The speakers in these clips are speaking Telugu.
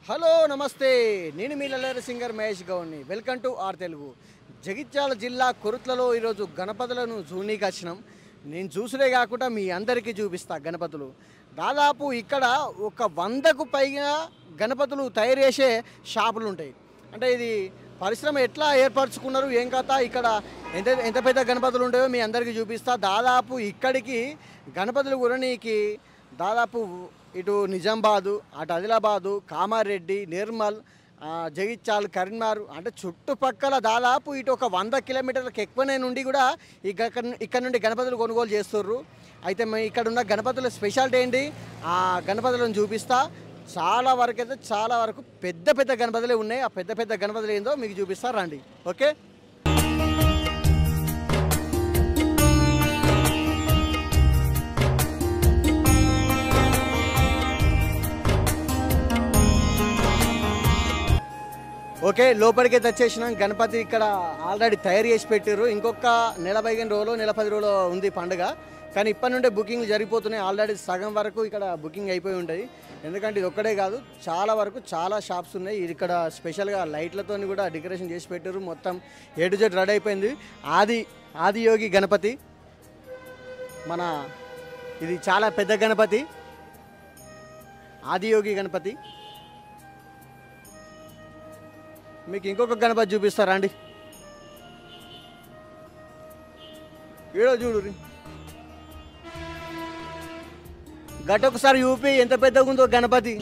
హలో నమస్తే నేను మీ లల్లర సింగర్ మహేష్ గౌడ్ని welcome to R Telugu Jagtial జిల్లా కొరుట్లలో ఈరోజు గణపతులను జూనీకి వచ్చినాం నేను చూసుడే కాకుండా మీ అందరికీ చూపిస్తా గణపతులు దాదాపు ఇక్కడ ఒక వందకు పైగా గణపతులు తయారు చేసే షాపులు ఉంటాయి అంటే ఇది పరిశ్రమ ఎట్లా ఏర్పరచుకున్నారు ఏం కథ ఇక్కడ ఎంత ఎంత పెద్ద గణపతులు ఉంటాయో మీ అందరికీ చూపిస్తా దాదాపు ఇక్కడికి గణపతులు గురనీకి దాదాపు ఇటు నిజామాబాదు అటు ఆదిలాబాదు కామారెడ్డి నిర్మల్ ఆ, జగిత్యాల్ కరీంనగర్ అంటే చుట్టుపక్కల దాదాపు ఇటు ఒక వంద కిలోమీటర్లకు ఎక్కువనే నుండి కూడా ఈ గ- ఇక్కడ నుండి గణపతులు కొనుగోలు చేస్తుర్రు అయితే మీ ఇక్కడ ఉన్న గణపతుల స్పెషాలిటీ ఏంటి ఆ గణపతులను చూపిస్తా చాలా వరకు అయితే చాలా వరకు పెద్ద పెద్ద గణపతులే ఉన్నాయి ఆ పెద్ద పెద్ద గణపతులు ఏందో మీకు చూపిస్తా రండి ఓకే ఓకే లోపలికి అయితే వచ్చేసినాం గణపతి ఇక్కడ ఆల్రెడీ తయారు చేసి పెట్టారు ఇంకొక నెల పదిహేను రోజులు నెల పది రోజులు ఉంది పండుగ కానీ ఇప్పటి నుండే బుకింగ్ జరిగిపోతున్నాయి ఆల్రెడీ సగం వరకు ఇక్కడ బుకింగ్ అయిపోయి ఉంటుంది ఎందుకంటే ఇది ఒక్కడే కాదు చాలా వరకు చాలా షాప్స్ ఉన్నాయి ఇది ఇక్కడ స్పెషల్గా లైట్లతో కూడా డెకరేషన్ చేసి పెట్టారు మొత్తం ఏ టు జెడ్ రెడీ అయిపోయింది ఆది ఆది యోగి గణపతి మన ఇది చాలా పెద్ద గణపతి ఆదియోగి గణపతి మీకు ఇంకొక గణపతి చూపిస్తారా అండి ఏడో చూడు గట్ ఒకసారి యూపీ ఎంత పెద్దగా ఉందో గణపతి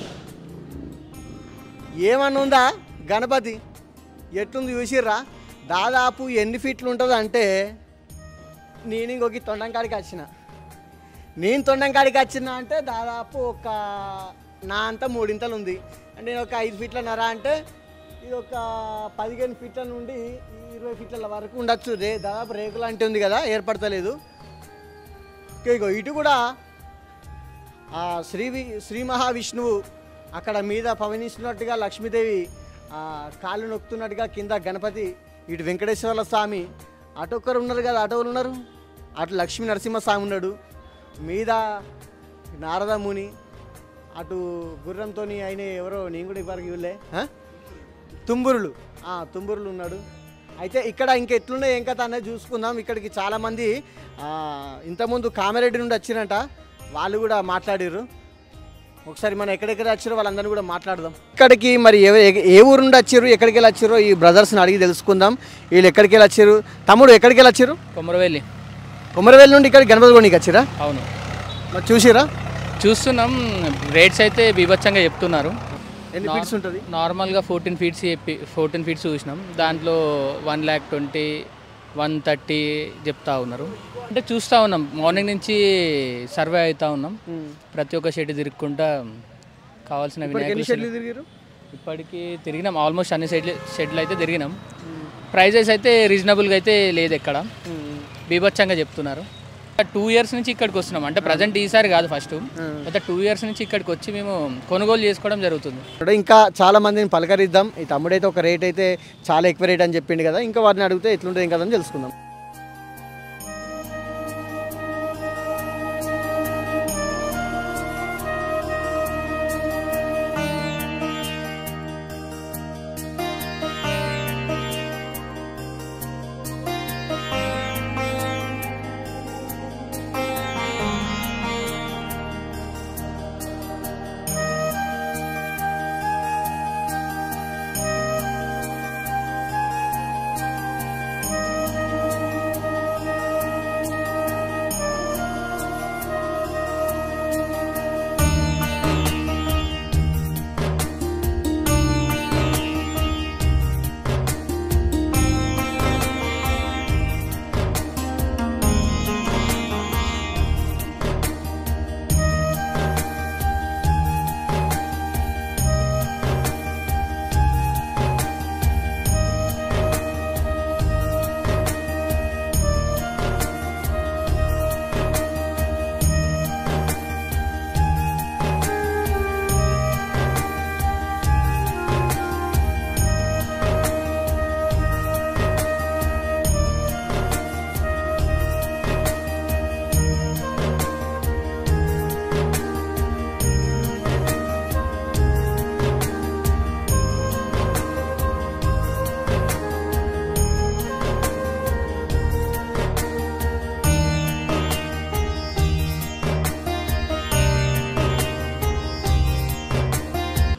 ఏమన్నా ఉందా గణపతి ఎట్లుంది చూసిర్రా దాదాపు ఎన్ని ఫీట్లు ఉంటుంది అంటే నేను ఇంకొక తొండంకాడికి వచ్చిన నేను తొండంకాడికి వచ్చిన అంటే దాదాపు ఒక నా అంతా మూడింతలు ఉంది అంటే నేను ఒక ఐదు ఫీట్ల నర అంటే ఇది ఒక పదిహేను ఫీట్ల నుండి ఇరవై ఫీట్ల వరకు ఉండొచ్చు రే దాదాపు రేకులు అంటే ఉంది కదా ఏర్పడతలేదు ఓకే, ఇగో ఇటు కూడా ఆ శ్రీ వి- శ్రీ మహావిష్ణువు అక్కడ మీద పవనిస్తున్నట్టుగా లక్ష్మీదేవి ఆ, కాళ్ళు నొక్కుతున్నట్టుగా కింద గణపతి ఇటు వెంకటేశ్వర స్వామి అటు ఒక్కరు ఉన్నారు కదా అటు ఎవరు ఉన్నారు అటు లక్ష్మీ నరసింహస్వామి ఉన్నాడు మీద నారద ముని అటు గుర్రంతో ఆయన ఎవరో నేను కూడా ఇప్పటికి వీళ్ళే ఆ? తుంబురులు ఆ, తుంబురులు ఉన్నాడు అయితే ఇక్కడ ఇంకా ఎట్లున్నాయి ఏం కథ అనేది చూసుకుందాం ఇక్కడికి చాలామంది ఆ, ఇంతకుముందు కామారెడ్డి నుండి వచ్చిరంట వాళ్ళు కూడా మాట్లాడారు ఒకసారి మనం ఎక్కడెక్కడ వచ్చారో వాళ్ళందరినీ కూడా మాట్లాడదాం ఇక్కడికి మరి ఎవ- ఎ- ఏ ఊరు నుండి వచ్చారు ఎక్కడికి వెళ్ళి వచ్చారో ఈ బ్రదర్స్ని అడిగి తెలుసుకుందాం వీళ్ళు ఎక్కడికి వెళ్ళి వచ్చారు తమ్ముడు ఎక్కడికి వెళ్ళి వచ్చారు కొమరవెల్లి కుమరవేలు నుండి ఇక్కడ గణపతి కొనికి వచ్చిరా అవును మరి చూసిరా చూస్తున్నాం రేట్స్ అయితే బీభత్సంగా చెప్తున్నారు ఎన్ని ఫీట్స్ ఉంటుంది నార్మల్గా ఫోర్టీన్ ఫీట్స్ చెప్పి ఫోర్టీన్ ఫీట్స్ చూసినాం దాంట్లో one lakh twenty one thirty చెప్తా ఉన్నారు అంటే చూస్తూ ఉన్నాం మార్నింగ్ నుంచి సర్వే అవుతా ఉన్నాం ప్రతి ఒక్క షెడ్ తిరుక్కుంటా కావాల్సిన ఎన్ని వినాయకులు షెడ్లు తిరిగారు ఇప్పటికి తిరిగినాం ఆల్మోస్ట్ అన్ని షెడ్లు షెడ్లు అయితే తిరిగినాం ప్రైజెస్ అయితే రీజనబుల్గా అయితే లేదు ఎక్కడ బీభత్సంగా చెప్తున్నారు టూ ఇయర్స్ నుంచి ఇక్కడికి వస్తున్నాం అంటే ప్రజెంట్ ఈసారి కాదు ఫస్ట్ అయితే టూ ఇయర్స్ నుంచి ఇక్కడికి వచ్చి మేము కొనుగోలు చేసుకోవడం జరుగుతుంది ఇప్పుడు ఇంకా చాలా మందిని పలకరిద్దాం ఈ తమ్ముడైతే ఒక రేట్ అయితే చాలా ఎక్కువ రేట్ అని చెప్పిండు కదా ఇంకా వారిని అడిగితే ఎట్లుంటుంది ఇంకా అని తెలుసుకుందాం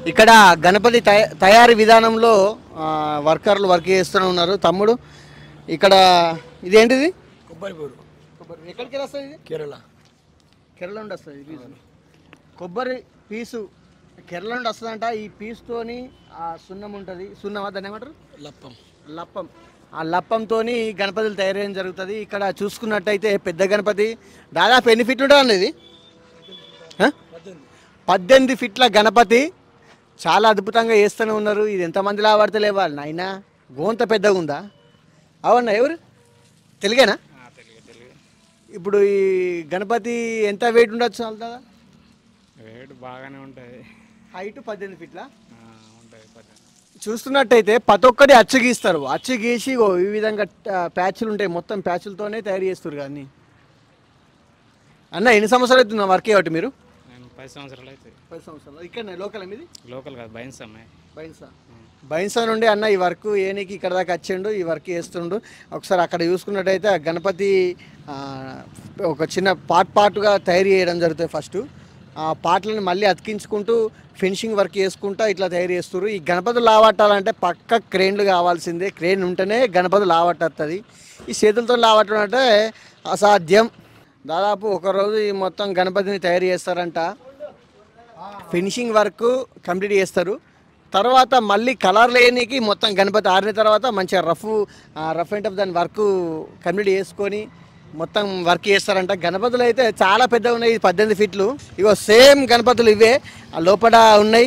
ఇక్కడ గణపతి తయ- తయారీ విధానంలో ఆ, వర్కర్లు వర్క్ చేస్తూనే ఉన్నారు తమ్ముడు ఇక్కడ ఇదేంటిది కొబ్బరి పూరు కొబ్బరి ఎక్కడికి వస్తుంది ఇది కేరళ కేరళ నుండి వస్తుంది ఈ పీసు కొబ్బరి పీసు కేరళ నుండి వస్తుందంట ఈ పీస్తోని ఆ సున్నం ఉంటుంది సున్నం దాన్ని ఏమంటారు లప్పం లప్పం ఆ లప్పంతో గణపతులు తయారు చేయడం జరుగుతుంది ఇక్కడ చూసుకున్నట్టయితే పెద్ద గణపతి దాదాపు ఎన్ని ఫీట్లు ఉంటుంది అండి ఇది ఆ? పద్దెనిమిది ఫీట్ల గణపతి చాలా అద్భుతంగా వేస్తూనే ఉన్నారు ఇది ఎంతమంది లావాడితే లేవాలి నాయన గోంత పెద్దగా ఉందా అవునా ఎవరు తెలుగేనా ఇప్పుడు ఈ గణపతి ఎంత వెయిట్ ఉండొచ్చు అంతా రేటు బాగానే ఉంటుంది హైట్ పద్దెనిమిది ఫీట్ల ఉంటుంది పది చూస్తున్నట్టయితే ప్రతి ఒక్కటి అచ్చు గీస్తారు అచ్చు గీసి ఓ ఈ విధంగా ఆ, ప్యాచ్లు ఉంటాయి మొత్తం ప్యాచ్లతోనే తయారు చేస్తారు కానీ అన్న ఎన్ని సంవత్సరాలు అవుతుంది వర్క్ చేయబట్టి మీరు నేను పది సంవత్సరాలు అవుతాయి పది సంవత్సరాలు ఇక్కడ లోకల్ మీది లోకల్ కాదు బైన్స్ అమ్మాయి బైన్సా బైన్సా నుండి అన్న ఈ వర్క్ ఏనికి ఇక్కడ దాకా వచ్చిండు ఈ వర్క్ చేస్తుండు ఒకసారి అక్కడ చూసుకున్నట్టయితే ఆ గణపతి ఆ, ఒక చిన్న పార్ట్ పార్ట్గా తయారు చేయడం జరుగుతుంది ఫస్ట్ ఆ పార్ట్లను మళ్ళీ అతికించుకుంటూ ఫినిషింగ్ వర్క్ చేసుకుంటూ ఇట్లా తయారు చేస్తారు ఈ గణపతులు లావట్టాలంటే పక్క క్రేన్లు కావాల్సిందే క్రేన్ ఉంటేనే గణపతి లావట్టస్తుంది ఈ చేతులతో లావట్టడం అంటే అసాధ్యం దాదాపు ఒకరోజు ఈ మొత్తం గణపతిని తయారు చేస్తారంట ఫినిషింగ్ వర్క్ కంప్లీట్ చేస్తారు తర్వాత మళ్ళీ కలర్ లేనికి మొత్తం గణపతి ఆరిన తర్వాత మంచిగా రఫ్ రఫ్ అండ్ టఫ్ దాని వర్క్ కంప్లీట్ చేసుకొని మొత్తం వర్క్ చేస్తారంట గణపతులు అయితే చాలా పెద్దగా ఉన్నాయి ఇది పద్దెనిమిది ఫీట్లు ఇగో సేమ్ గణపతులు ఇవే ఆ లోపల ఉన్నాయి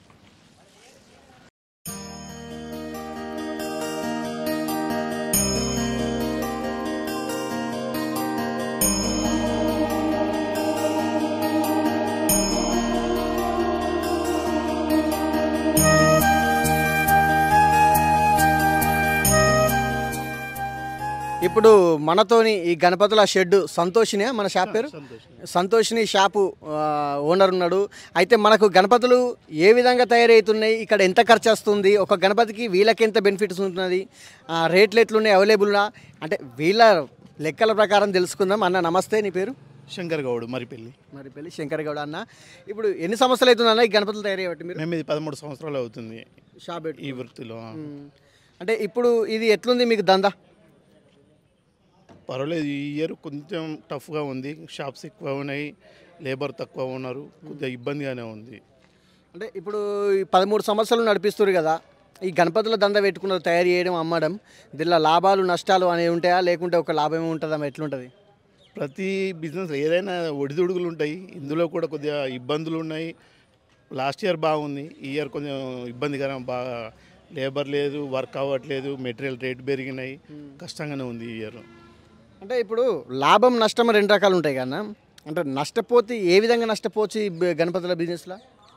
ఇప్పుడు మనతోని ఈ గణపతుల షెడ్ సంతోషినే మన షాప్ పేరు సంతోషిని షాపు ఆ, ఓనర్ ఉన్నాడు అయితే మనకు గణపతులు ఏ విధంగా తయారవుతున్నాయి ఇక్కడ ఎంత ఖర్చు వస్తుంది ఒక గణపతికి వీళ్ళకి ఎంత బెనిఫిట్స్ ఉంటున్నది ఆ, రేట్లు ఎట్లున్నాయి అవైలబుల్నా అంటే వీళ్ళ లెక్కల ప్రకారం తెలుసుకుందాం అన్న నమస్తే నీ పేరు శంకర్ గౌడ్ మరిపెల్లి మరి పెళ్ళి శంకర్ గౌడ అన్న ఇప్పుడు ఎన్ని సంవత్సరాలు అవుతుంది అన్న ఈ గణపతులు తయారయ్యబట్టి మీరు మేము ఇది పదమూడు సంవత్సరాలు అవుతుంది షాప్ పెట్టు ఈ వృత్తిలో ఉమ్. అంటే ఇప్పుడు ఇది ఎట్లుంది మీకు దందా పర్వాలేదు ఈ ఇయర్ కొంచెం టఫ్గా ఉంది షాప్స్ ఎక్కువ ఉన్నాయి లేబర్ తక్కువ ఉన్నారు కొద్దిగా ఇబ్బందిగానే ఉంది అంటే ఇప్పుడు ఈ పదమూడు సంవత్సరాలు నడిపిస్తారు కదా ఈ గణపతుల దంద పెట్టుకున్నారు తయారు చేయడం అమ్మడం దీనిలో లాభాలు నష్టాలు అనేవి ఉంటాయా లేకుంటే ఒక లాభం ఉంటుందా ఎట్లుంటుంది ప్రతి బిజినెస్ ఏదైనా ఒడిదుడుగులు ఉంటాయి ఇందులో కూడా కొద్దిగా ఇబ్బందులు ఉన్నాయి లాస్ట్ ఇయర్ బాగుంది ఈ ఇయర్ కొంచెం ఇబ్బందికరం బాగా లేబర్ లేదు వర్క్ అవ్వట్లేదు మెటీరియల్ రేట్ పెరిగినాయి కష్టంగానే ఉంది ఈ ఇయర్ అంటే ఇప్పుడు లాభం నష్టం రెండు రకాలు ఉంటాయి కదా అంటే నష్టపోతే ఏ విధంగా నష్టపోవచ్చు ఈ బ- గణపతుల బిజినెస్లో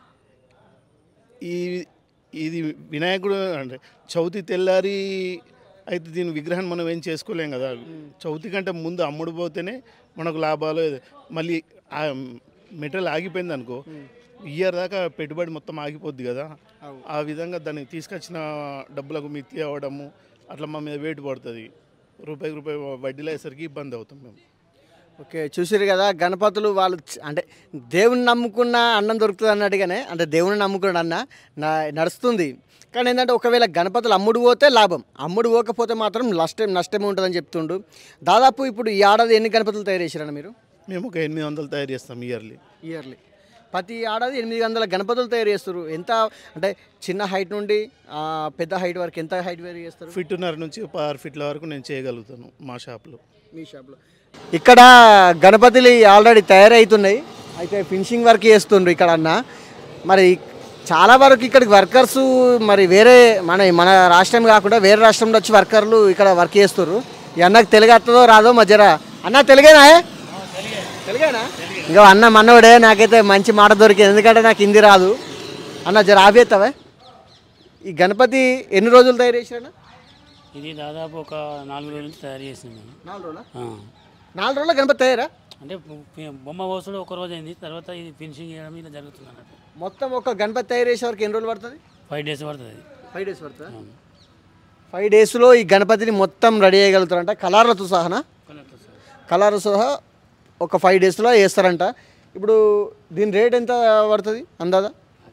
ఈ ఇది వినాయకుడు అంటే చవితి తెల్లారి అయితే దీని విగ్రహాన్ని మనం ఏం చేసుకోలేం కదా చవితి కంటే ముందు అమ్ముడు పోతేనే మనకు లాభాలు మళ్ళీ ఆ మెటీరియల్ ఆగిపోయింది అనుకో ఇయర్ దాకా పెట్టుబడి మొత్తం ఆగిపోద్ది కదా ఆ విధంగా దాన్ని తీసుకొచ్చిన డబ్బులకు మిత్తి అవ్వడము అట్లా మా మీద వెయిట్ పడుతుంది రూపాయికి రూపాయి వడ్డీలు అయ్యేసరికి ఇబ్బంది అవుతాం మేము ఓకే చూసారు కదా గణపతులు వాళ్ళు చ- అంటే దేవుని నమ్ముకున్న అన్నం దొరుకుతుంది అన్నట్టుగానే అంటే దేవుని నమ్ముకున్న అన్న నా- నడుస్తుంది కానీ ఏంటంటే ఒకవేళ గణపతులు అమ్ముడు పోతే లాభం అమ్ముడు పోకపోతే మాత్రం నష్టం నష్టమే ఉంటుందని చెప్తుండు దాదాపు ఇప్పుడు ఈ ఏడాది ఎన్ని గణపతులు తయారు చేశారన్న మీరు మేము ఒక ఎనిమిది వందలు తయారు చేస్తాం ఇయర్లీ ఇయర్లీ ప్రతి ఏడాది ఎనిమిది వందల గణపతులు తయారు చేస్తారు ఎంత అంటే చిన్న హైట్ నుండి ఆ, పెద్ద హైట్ వరకు ఎంత హైట్ తయారు చేస్తారు ఫిట్నర్ నుంచి పదహారు ఫీట్ల వరకు నేను చేయగలుగుతాను మా షాప్లో మీ షాప్లో ఇక్కడ గణపతులు ఆల్రెడీ తయారవుతున్నాయి అయితే ఫినిషింగ్ వర్క్ చేస్తుండ్రు ఇక్కడ అన్న మరి చాలా వరకు ఇక్కడికి వర్కర్స్ మరి వేరే మన మన రాష్ట్రం కాకుండా వేరే రాష్ట్రంలో వచ్చి వర్కర్లు ఇక్కడ వర్క్ చేస్తారు ఈ అన్నకు తెలుగు వస్తుందో రాదో మధ్యరా అన్న తెలుగేనా తెలుగేనా ఇంకా అన్న మనోడే నాకైతే మంచి మాట దొరికింది ఎందుకంటే నాకు హిందీ రాదు అన్న జర ఆపేస్తావే ఈ గణపతి ఎన్ని రోజులు తయారు చేశారన్న ఇది దాదాపు ఒక నాలుగు రోజుల నుంచి తయారు చేసింది మేము నాలుగు రోజుల ఆ. నాలుగు రోజుల గణపతి తయారా అంటే బొ- పి- బొమ్మ కోసుడు ఒక రోజు అయింది తర్వాత ఇది ఫినిషింగ్ చేయడం ఇలా జరుగుతుంది అన్నట్టు మొత్తం ఒక గణపతి తయారు చేసే వరకు ఎన్ని రోజులు పడుతుంది ఫైవ్ డేస్ పడుతుంది అది ఫైవ్ డేస్ పడుతుందా ఫైవ్ డేస్లో ఈ గణపతిని మొత్తం రెడీ చేయగలుగుతారంట కలర్లతో సహానా కలర్తో సహా. కలర్ సహా ఒక ఫైవ్ డేస్లో వేస్తారంట ఇప్పుడు దీని రేట్ ఎంత పడుతుంది అందాదా ఆ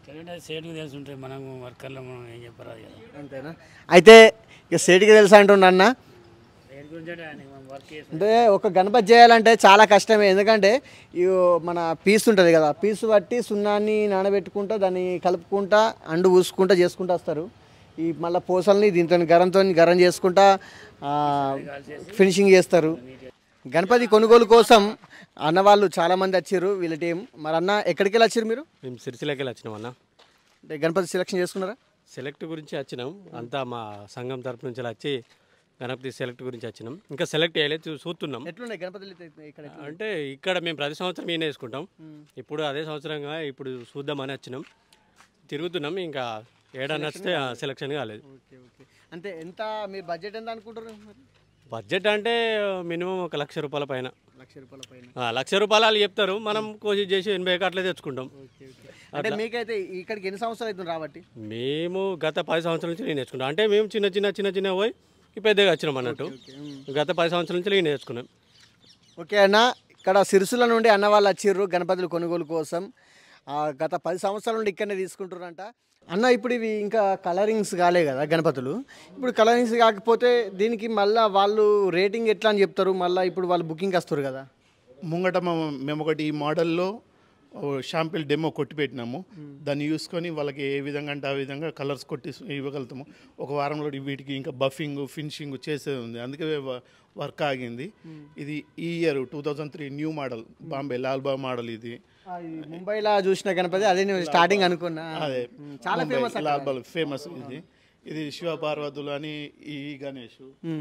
ఎందుకంటే సేటుకు తెలిసి ఉంటాయి మనం వర్కర్లు మనం ఏం చెప్పరాదు కదా అంతేనా అయితే ఇక సేటికి తెలుసా అంటున్నా అన్న సేటు గురించి అంటే ఆయన మనం వర్క్ చేస్తాం అంటే ఒక గణపతి చేయాలంటే చాలా కష్టమే ఎందుకంటే ఈ మన పీస్ ఉంటుంది కదా పీసు బట్టి సున్నాన్ని నానబెట్టుకుంటా దాన్ని కలుపుకుంటా అండు పూసుకుంటా చేసుకుంటా వస్తారు ఈ మళ్ళీ పూసల్ని దీంతో గరంతో గరం చేసుకుంటా ఆ, ఫినిషింగ్ చేస్తారు గణపతి కొనుగోలు కోసం అన్న వాళ్ళు చాలామంది వచ్చారు వీళ్ళ టీం మరి అన్న ఎక్కడికి వెళ్ళి వచ్చారు మీరు మేము సిరిసిల్లకి వచ్చినాం అన్న అంటే గణపతి సెలెక్షన్ చేసుకున్నారా సెలెక్ట్ గురించి వచ్చినాం అంతా మా సంఘం తరపు నుంచి వచ్చి గణపతి సెలెక్ట్ గురించి వచ్చినాం ఇంకా సెలెక్ట్ చేయలేదు చూ- చూస్తున్నాం ఎట్లున్నాయి గణపతి ఇక్కడ అంటే ఇక్కడ మేము ప్రతి సంవత్సరం ఈయన వేసుకుంటాం ఇప్పుడు అదే సంవత్సరంగా ఇప్పుడు చూద్దామని వచ్చినాం తిరుగుతున్నాం ఇంకా ఏడా నచ్చితే సెలెక్షన్ కాలేదు ఓకే ఓకే అంటే ఎంత మీ బడ్జెట్ ఎంత అనుకుంటారు మరి బడ్జెట్ అంటే మినిమం ఒక లక్ష రూపాయల పైన లక్ష రూపాయల పైన ఆ, లక్ష రూపాయలు వాళ్ళు చెప్తారు మనం కోసి చేసి ఎనభై అట్లే తెచ్చుకుంటాం ఓకే ఓకే అంటే మీకైతే ఇక్కడికి ఎన్ని సంవత్సరాలు అవుతుంది రాబట్టి మేము గత పది సంవత్సరాల నుంచి నేను నేర్చుకుంటాం అంటే మేము చిన్న చిన్న చిన్న చిన్న పోయి ఈ పెద్దగా వచ్చినాం అన్నట్టు గత పది సంవత్సరాల నుంచి నేను నేర్చుకున్నాం ఓకే అన్న ఇక్కడ సిరుసుల నుండి అన్న వాళ్ళు వచ్చిర్రు గణపతులు కొనుగోలు కోసం ఆ, గత పది సంవత్సరాల నుండి ఇక్కడనే తీసుకుంటారంట అన్న ఇప్పుడు ఇవి ఇంకా కలరింగ్స్ కాలే కదా గణపతులు ఇప్పుడు కలరింగ్స్ కాకపోతే దీనికి మళ్ళీ వాళ్ళు రేటింగ్ ఎట్లా అని చెప్తారు మళ్ళీ ఇప్పుడు వాళ్ళు బుకింగ్ వస్తారు కదా ముంగట మేము- మేము ఒకటి ఈ మోడల్లో ఓ షాంపిల్ డెమో కొట్టి పెట్టినాము దాన్ని చూసుకొని వాళ్ళకి ఏ విధంగా అంటే ఆ విధంగా కలర్స్ కొట్టి ఇవ్వగలుగుతాము ఒక వారంలో వీటికి ఇంకా బఫింగ్ ఫినిషింగ్ చేసేది ఉంది అందుకే వ- వర్క్ ఆగింది ఇది ఈ year two thousand three new model Bombay Lalbaug model ఇది ఆ, ఈ ముంబైలో చూసిన గణపతి అదే నేను స్టార్టింగ్ అనుకున్నా అదే ఉమ్, చాలా ముంబై ఫేమస్ లాల్బాల్ ఫేమస్ ఇది ఇది శివ పార్వతులు అని ఈ గణేష్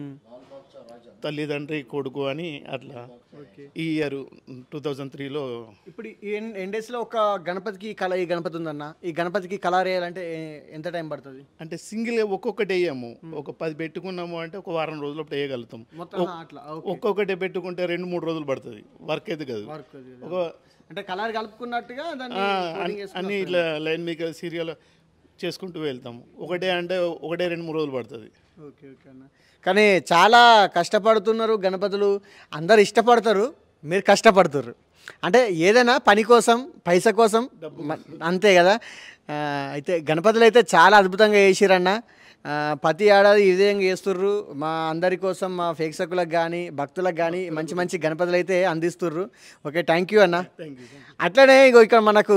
తల్లిదండ్రి కొడుకు అని అట్లా ఈ ఇయర్ టూ థౌజండ్ త్రీలో ఇప్పుడు ఈ ఎన్ ఎన్ డేస్లో ఒక గణపతికి కళ ఈ గణపతి ఉందన్న ఈ గణపతికి కలర్ వేయాలంటే ఏ- ఎంత టైం పడుతుంది అంటే సింగిల్ ఒక్కొక్కటి వేయము ఒక పది పెట్టుకున్నాము అంటే ఒక వారం రోజులు అప్పుడు వేయగలుగుతాం మొత్తం ఆ, అట్లా ఓకే. ఒక్కొక్కటి పెట్టుకుంటే రెండు మూడు రోజులు పడుతుంది వర్క్ అయితే కాదు వర్క్ అది. ఒక అంటే కలర్ కలుపుకున్నట్టుగా దాన్ని ఆ, coating అన్ని- చేసుకుని అన్ని ఇట్లా లైన్ మీకు సీరియల్ చేసుకుంటూ వెళ్తాము ఒకటే అంటే ఒకటే రెండు మూడు రోజులు పడుతుంది ఓకే ఓకే అన్న కానీ చాలా కష్టపడుతున్నారు గణపతులు అందరు ఇష్టపడతారు మీరు కష్టపడుతున్నారు అంటే ఏదైనా పని కోసం పైసా కోసం మ- అంతే కదా ఆ, అయితే గణపతులు అయితే చాలా అద్భుతంగా వేసిరన్న ఆ, ప్రతి ఏడాది ఈ విధంగా చేస్తుర్రు మా అందరి కోసం మా ప్రేక్షకులకు కానీ భక్తులకు కానీ మంచి మంచి గణపతులు అయితే అందిస్తుర్రు ఓకే థ్యాంక్ యూ అన్న అట్లనే ఇగో ఇక్కడ మనకు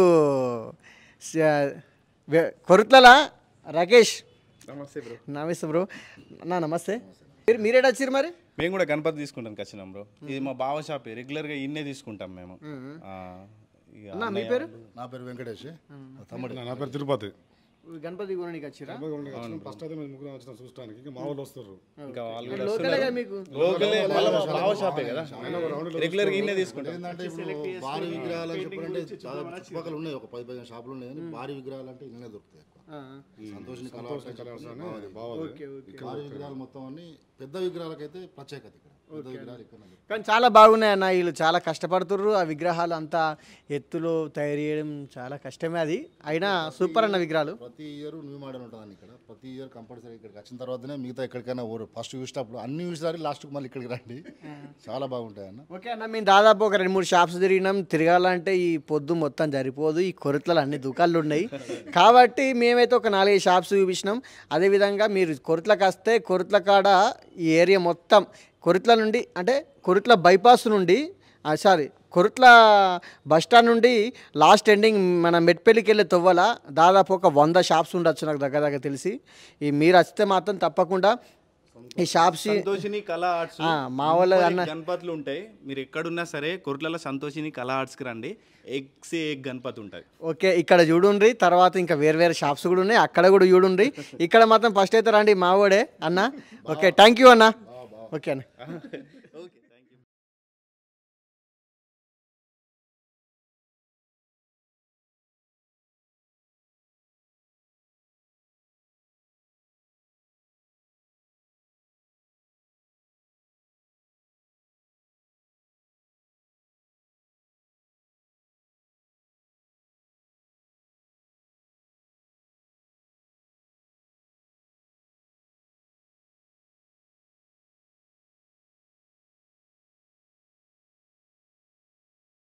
స- వె- కొరుట్లల రాకేష్ నమస్తే బ్రో నమస్తే బ్రో అన్న నమస్తే మీరు మీరేట వచ్చారు మరి మేము కూడా గణపతి తీసుకుంటాం వచ్చినాం బ్రో ఇది మా బావ షాపే రెగ్యులర్గా ఇన్నే తీసుకుంటాం మేము ఆ, ఇక అన్న మీ అన్నయ్య పేరు నా పేరు వెంకటేష్ తమ్ముడు నా పేరు తిరుపతి గణపతి కొనడానికి వచ్చిరా ఫస్ట్ అయితే మేము ముగ్గురు వచ్చిన చూడటానికి ఇంకా మా వాళ్ళు వస్తారు ఇంకా వాళ్ళు కూడా లోకల్గా మీకు లోకలే మళ్ళీ మా బావ షాపే కదా రెగ్యులర్గా ఇన్నే తీసుకుంటాం ఏంటంటే ఇప్పుడు భారీ విగ్రహాలు అని చెప్పాలంటే చాలా చుట్టుపక్కల ఉన్నాయి ఒక పది పదిహేను షాపులు ఉన్నాయి కానీ భారీ విగ్రహాలు అంటే ఇన్నే దొరుకుతాయి ఎక్కువ ఆ, ఈ సంతోషిని కలర్స్ భారీ విగ్రహాలు మొత్తం అన్ని పెద్ద విగ్రహాలకైతే ప్రత్యేకత ఇక్కడ పెద్ద విగ్రహాలు ఇక్కడ దొరుకుతాయి. కానీ చాలా బాగున్నాయి అన్న వీళ్ళు చాలా కష్టపడుతుర్రు ఆ విగ్రహాలు అంతా ఎత్తులో తయారు చేయడం చాలా కష్టమే అది అయినా సూపర్ అన్న విగ్రహాలు ప్రతి ఇయర్ న్యూ మోడల్ ఉంటుందండి ఇక్కడ ప్రతి ఇయర్ కంపల్సరీ ఇక్కడికి వచ్చిన తర్వాతనే మిగతా ఎక్కడికైనా ఊరు ఫస్ట్ చూసినప్పుడు అన్ని చూసారి లాస్ట్కి మళ్ళీ ఇక్కడికి రండి చాలా బాగుంటాయి అన్న ఓకే అన్న మేము దాదాపు ఒక రెండు మూడు షాప్స్ తిరిగినాం తిరగాలంటే ఈ పొద్దు మొత్తం సరిపోదు ఈ కొరతలు అన్ని దుకాళ్ళు ఉన్నాయి కాబట్టి మేమైతే ఒక నాలుగైదు షాప్స్ చూపించినాం అదేవిధంగా మీరు కొరట్లకు వస్తే కొరట్ల కాడ ఈ ఏరియా మొత్తం కొరట్ల నుండి అంటే కొరట్ల బైపాస్ నుండి సారీ కొరట్ల బస్ స్టాండ్ నుండి లాస్ట్ ఎండింగ్ మన మెట్పల్లికి వెళ్ళే తొవ్వల దాదాపు ఒక వంద షాప్స్ ఉండొచ్చు నాకు దగ్గర దగ్గర తెలిసి ఈ మీరు వస్తే మాత్రం తప్పకుండా ఈ షాప్స్ సంతోషిని కళా ఆర్ట్స్ ఆ, మా వాళ్ళ ముప్పై అన్న- గణపతులు ఉంటాయి మీరు ఎక్కడున్నా సరే కొరట్లలో సంతోషిని కళా ఆర్ట్స్కి రండి ఎగ్స్ ఎగ్ గణపతి ఉంటుంది ఓకే ఇక్కడ చూడుండ్రి తర్వాత ఇంకా వేరే వేరే షాప్స్ కూడా ఉన్నాయి అక్కడ కూడా చూడుండ్రి ఇక్కడ మాత్రం ఫస్ట్ అయితే రండి మా వాడే అన్న ఓకే థ్యాంక్ యూ అన్న ఓకే అన్న